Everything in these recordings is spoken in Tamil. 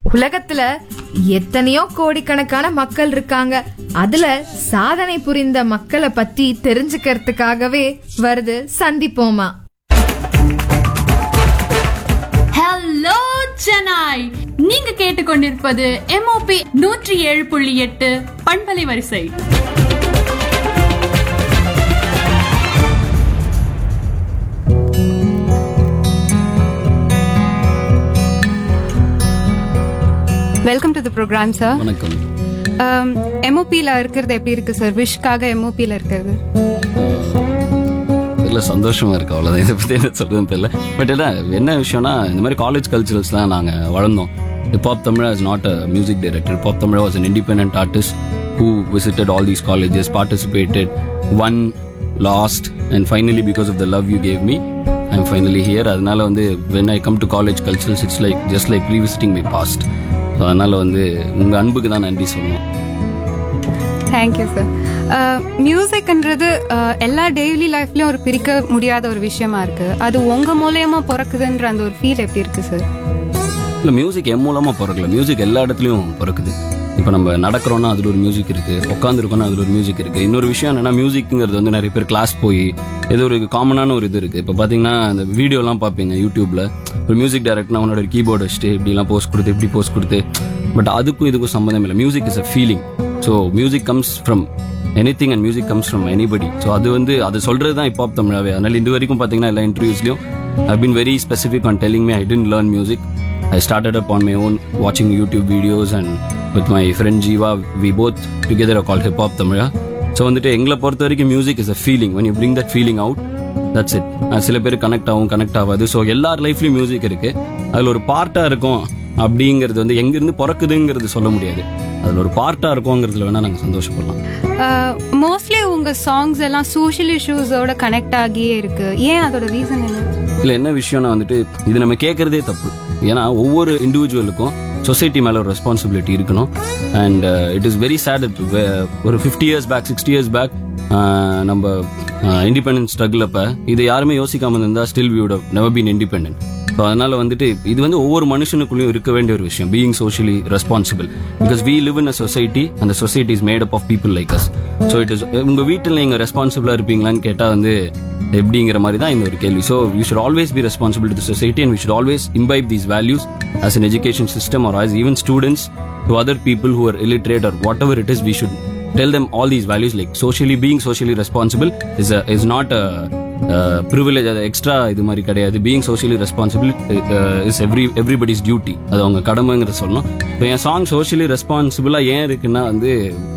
உலகத்துல எத்தனையோ கோடிக்கணக்கான மக்கள் இருக்காங்க அதுல சாதனை புரிந்த மக்களை பத்தி தெரிஞ்சுக்கிறதுக்காகவே வருது சந்திப்போமா ஹலோ சென்னாய் நீங்க கேட்டுக்கொண்டிருப்பது எம்ஓபி நூற்றி ஏழு புள்ளி எட்டு பண்பலை வரிசை welcome to the programme sir வணக்கம் எம்ஓபியில் இருக்கிறது எப்படி இருக்கு சார் விஷக்காக எம்ஓபியில் இருக்கிறது தெரியல சந்தோஷமா இருக்கு அவ்வளோதான் இதை பற்றி என்ன சொல்றதுன்னு தெரியல பட் என்ன என்ன விஷயம்னா இந்த மாதிரி காலேஜ் கல்ச்சரல்ஸ்லாம் நாங்கள் வளர்ந்தோம் hip hop Tamizha is not a music director hip hop Tamizha was an independent artist who visited all these colleges participated won lost and finally because of the love you gave me I am finally here அதனால வந்து when I come to college culturals it's like just like revisiting my past so அதனால வந்து உங்கள் அன்புக்கு தான் நன்றி சொல்லணும் தேங்க்யூ சார் மியூசிக்ன்றது எல்லா டெய்லி லைஃப்லயும் ஒரு பிரிக்க முடியாத ஒரு விஷயமா இருக்கு அது உங்க மூலியமா பிறக்குதுன்ற அந்த ஒரு ஃபீல் எப்படி இருக்கு சார் இல்லை மியூசிக் என் மூலமாக பிறக்கல மியூசிக் எல்லா இடத்துலையும் பிறக்குது இப்போ நம்ம நடக்கிறோன்னா அதில் ஒரு மியூசிக் இருக்குது உட்காந்துருக்கோன்னா அதில் ஒரு மியூசிக் இருக்குது இன்னொரு விஷயம் என்னன்னா மியூசிக்ங்கிறது வந்து நிறைய பேர் கிளாஸ் போய் ஏதோ ஒரு காமனான ஒரு இது இருக்குது இப்போ பார்த்தீங்கன்னா அந்த வீடியோலாம் பார்ப்பீங்க யூடியூப்பில் ஒரு மியூசிக் டைரக்டர்னா உன்னோட கீபோர்டு வச்சுட்டு இப்படிலாம் போஸ்ட் கொடுத்து இப்படி போஸ்ட் கொடுத்து பட் அதுக்கும் இதுக்கும் சம்மந்தம் இல்லை music is a feeling so music comes from any thing and music comes from anybody so அது வந்து அது சொல்கிறது தான் இப்போ தமிழாவே அதனால இது வரைக்கும் பார்த்தீங்கன்னா எல்லா இன்டர்வியூஸ்லையும் I been very specific on telling me I tend learn music I started up on my own watching YouTube videos and with my friend Jiva, we both together are called Hip Hop Tamila. So வந்துட்டு எங்களை பொறுத்த வரைக்கும் music is a feeling when you bring that feeling out that's it ah சில பேர் கனெக்ட் ஆகும் கனெக்ட் ஆகாது ஸோ எல்லார் லைஃப்லையும் மியூசிக் இருக்கு அதில் ஒரு பார்ட்டாக இருக்கும் அப்படிங்கிறது வந்து எங்கிருந்து பிறக்குதுங்கிறது சொல்ல முடியாது அதில் ஒரு பார்ட்டாக இருக்குங்கிறதுல வேணால் நாங்கள் சந்தோஷப்படலாம் மோஸ்ட்லி உங்க சாங்ஸ் எல்லாம் சோஷியல் இஷ்யூஸோட கனெக்ட் ஆகியே இருக்கு ஏன் அதோட ரீசன் என்ன இல்லை என்ன விஷயம்னா வந்துட்டு இது நம்ம கேட்கறதே தப்பு ஏன்னா ஒவ்வொரு இண்டிவிஜுவலுக்கும் சொசைட்டி மேலே ஒரு ரெஸ்பான்சிபிலிட்டி இருக்கணும் and it is very sad ஒரு fifty years back sixty years back நம்ம இண்டிபெண்டன்ஸ் ஸ்ட்ரகிள் அப்போ இதை யாருமே யோசிக்காம இருந்தா still we would never been independent so அதனால வந்துட்டு இது வந்து ஒவ்வொரு மனுஷனுக்குள்ளேயும் இருக்க வேண்டிய ஒரு விஷயம் being socially responsible because we live in a society அந்த society is made up of people like us so it is உங்க வீட்டில் நீங்கள் ரெஸ்பான்சிபிளாக இருப்பீங்களான்னு கேட்டால் வந்து எப்படிங்கிற மாதிரி தான் இந்த ஒரு கேள்வி so you should always be responsible to society and we should always imbibe these values as an education system are as even students to other people who are illiterate or whatever it is we should tell them all these values like socially being socially responsible is a, is not a uh, privilege அது எக்ஸ்ட்ரா இது மாதிரி கிடையாது being socially responsible is every everybody's duty அது அவங்க கடமைங்கிறத சொல்லணும் இப்போ என் சாங் சோஷியலி ரெஸ்பான்சிபிளாக ஏன் இருக்குன்னா வந்து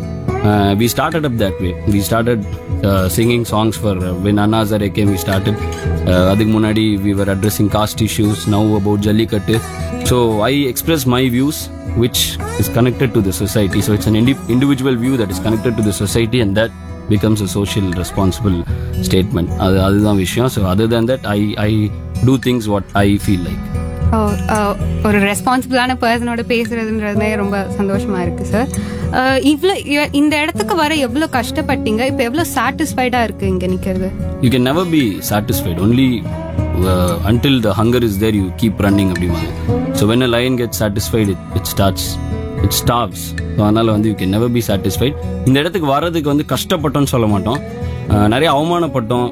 we started up that way we started singing songs for when அண்ணாசர் கேம் வி ஸ்டார்டட் அதுக்கு முன்னாடி we were addressing caste issues now about Jallikattu so I express my views which is connected to the society. So it's an indi- individual view that is connected to the society and that becomes a social responsible statement. அது அதுதான் விஷயம் so other than that I I do things what I feel like oh, ah, ஒரு ரெஸ்பான்சிபிளான பர்சனோட பேசுறதுன்றதுமே ரொம்ப சந்தோஷமா இருக்கு சார் இவ்வளோ இந்த இடத்துக்கு வர எவ்வளோ கஷ்டப்பட்டீங்க இப்போ எவ்வளோ சாட்டிஸ்ஃபைடா இருக்கு இங்க நிக்கிறது you can never be satisfied only until the hunger is there you keep running அப்படிம்பாங்க so when a line get satisfied it it starts it stops so அதனால வந்து you can never be satisfied இந்த இடத்துக்கு வர்றதுக்கு வந்து கஷ்டப்பட்டோம்னு சொல்ல மாட்டோம் அஹ், நிறைய அவமானப்பட்டோம்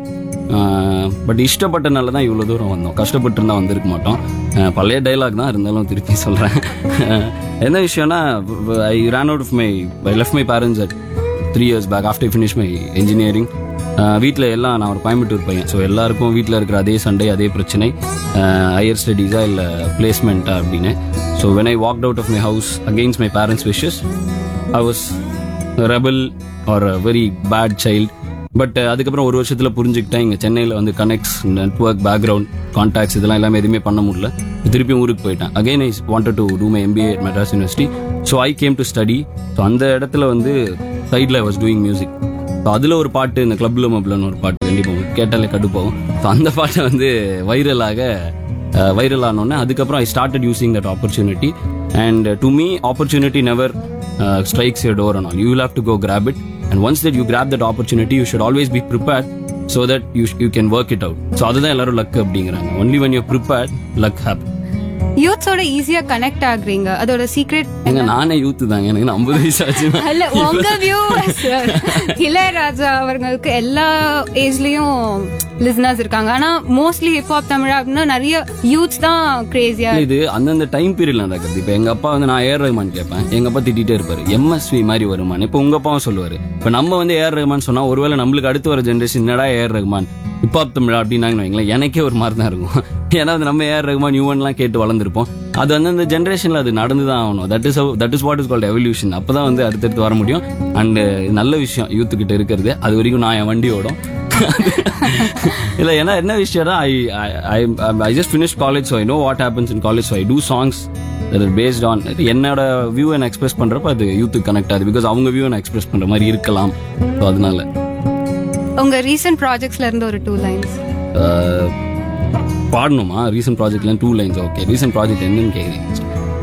பட் இஷ்டப்பட்டனால தான் இவ்வளோ தூரம் வந்தோம் கஷ்டப்பட்டு இருந்தால் வந்திருக்க மாட்டோம் அஹ், பழைய டைலாக் தான் இருந்தாலும் திருப்பி சொல்கிறேன் என்ன விஷயம்னா I run out of my I left my parents at three years back after finish my engineering வீட்டில் எல்லாம் நான் ஒரு கோயம்புத்தூர் பையன் ஸோ எல்லாருக்கும் வீட்டில் இருக்கிற அதே சண்டே அதே பிரச்சனை ஹையர் ஸ்டடீஸா இல்லை பிளேஸ்மெண்ட்டா அப்படின்னு so when I walked out of my house against my parents' wishes I was rebel or very bad child but அதுக்கப்புறம் ஒரு வருஷத்தில் புரிஞ்சுக்கிட்டேன் இங்கே சென்னையில் வந்து கனெக்ட்ஸ் நெட்ஒர்க் பேக்ரவுண்ட் கான்டாக்ட்ஸ் இதெல்லாம் எல்லாமே எதுவுமே பண்ண முடியல திருப்பி ஊருக்கு போயிட்டேன் again I wanted to do my MBA at Madras university so I came to study so அந்த இடத்துல வந்து சைடில் I was doing music so அதில் ஒரு பாட்டு இந்த கிளப்ல மப்லன்னு ஒரு பாட்டு கண்டிப்பாக கேட்டாலே கடுப்பாகும் ஸோ அந்த பாட்டை வந்து வைரலாக வைரல் ஆனோடனே அதுக்கப்புறம் I started using that opportunity and to me opportunity never strikes your door and all you have to go grab it and once that you grab that opportunity you should always be prepare so that you you can work it out so அதுதான் எல்லாரும் லக் அப்படிங்கிறாங்க only when you're prepared luck happen யூத்ஸோட ஈஸியா கனெக்ட் ஆகுறீங்க அதோட சீக்ரெட் ஏங்க நானே யூத்து தாங்க எனக்கு ஐம்பது வயசு ஆச்சு அல்ல உங்க வியூ இளையராஜா அவர்களுக்கு எல்லா ஏஜ்லயும் லிசனர்ஸ் இருக்காங்க ஆனா மோஸ்ட்லி ஹிப்ஹாப் தமிழா அப்படின்னா நிறைய யூத்ஸ் தான் கிரேசியா இல்ல, இது அந்தந்த டைம் பீரியட்ல நடக்குது இப்ப எங்க அப்பா வந்து நான் ஏஆர் ரஹ்மான் கேட்பேன் எங்க அப்பா திட்டிட்டே இருப்பாரு எம்எஸ்வி மாதிரி வருமான் இப்ப உங்க அப்பாவும் சொல்லுவாரு இப்ப நம்ம வந்து ஏஆர் ரஹ்மான் சொன்னா ஒருவேளை நம்மளுக்கு அடுத்து வர ஜென்ரேஷன் என்னடா ஏஆர் ரஹ்மான் ஹிப்ஹாப் தமிழா அப்படின்னாங்கன்னு வைங்களேன் எனக்கே ஒரு மாதிரி தான் இருக்கும் ஏன்னா அது நம்ம ஏஆர் ரஹ்மான் யூவன்லாம் கேட்டு வளர்ந்துருப்போம் அது வந்து அந்த ஜென்ரேஷன்ல அது நடந்து தான் ஆகணும் that is that is what is called evolution அப்பதான் வந்து அடுத்தடுத்து வர முடியும் அண்ட் நல்ல விஷயம் யூத்து கிட்ட இருக்கிறது அது வரைக்கும் நான் என் வண்டி ஓடும் இல்ல ஏன்னா என்ன விஷயம்னா I I I just finish college I know what happens in college I do songs based on என்னோட வியூ நான் எக்ஸ்பிரஸ் பண்றப்ப அது யூத்துக்கு கனெக்ட் ஆகுது பிகாஸ் அவங்க வியூ நான் எக்ஸ்பிரஸ் பண்ற மாதிரி இருக்கலாம் ஸோ அதனால உங்க ரீசன்ட் ப்ராஜெக்ட்ஸ்ல இருந்து ஒரு டூ லைன்ஸ் அஹ், பாடணுமா ரீசன்ட் ப்ராஜெக்ட்ல two lines okay recent project என்னன்னு கேக்குறீங்க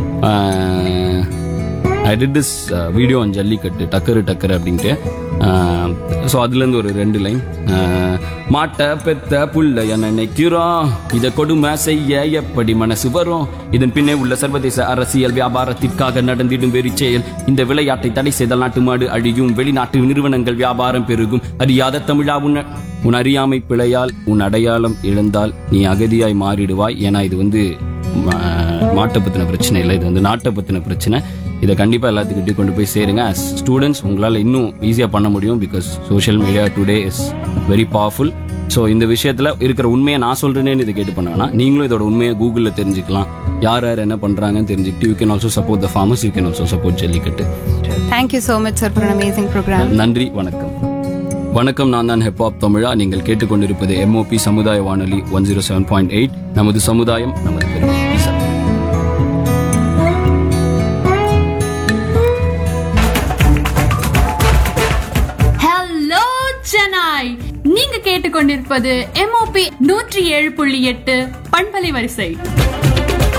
I did this video on Jallikattu டக்கரு டக்கரு அப்படின்ட்டு ஸோ அதுலேருந்து ஒரு ரெண்டு லைன் மாட்ட பெத்த புள்ள என்ன நினைக்கிறோம் இதை கொடுமை செய்ய எப்படி மனசு வரும் இதன் பின்னே உள்ள சர்வதேச அரசியல் வியாபாரத்திற்காக நடந்திடும் வெறி செயல் இந்த விளையாட்டை தடை செய்தால் நாட்டு மாடு அழியும் வெளிநாட்டு நிறுவனங்கள் வியாபாரம் பெருகும் அறியாத தமிழா உன்ன உன் அறியாமை பிழையால் உன் அடையாளம் இழந்தால் நீ அகதியாய் மாறிடுவாய் ஏன்னா இது வந்து மா- மாட்டை பத்தின பிரச்சனை இல்லை இது வந்து நாட்டை பத்தின பிரச்சனை இதை கண்டிப்பா எல்லாத்துக்கிட்டையும் கொண்டு போய் சேருங்க as ஸ்டூடெண்ட்ஸ் உங்களால இன்னும் ஈஸியா பண்ண முடியும் because social media today is very powerful so இந்த விஷயத்துல இருக்கிற உண்மையை நான் சொல்றேனேன்னு இதை கேட்டு பண்ண வேணாம் நீங்களும் இதோட உண்மையை கூகுள்ல தெரிஞ்சுக்கலாம் யார் யார் என்ன பண்றாங்கன்னு தெரிஞ்சுக்கிட்டு you can also support the farmers you can also support Jallikattu thank you so much sir for amazing program நன்றி வணக்கம் வணக்கம் நான் தான் ஹிப்ஹாப் தமிழா நீங்கள் கேட்டுக்கொண்டிருப்பது எம்ஓபி சமுதாய வானொலி one zero seven point eight நமது சமுதாயம் நமது பெருமை Peace out. ஹலோ சென்னாய் நீங்க கேட்டுக்கொண்டிருப்பது எம்ஓபி நூற்றி ஏழு புள்ளி எட்டு பண்பலை வரிசை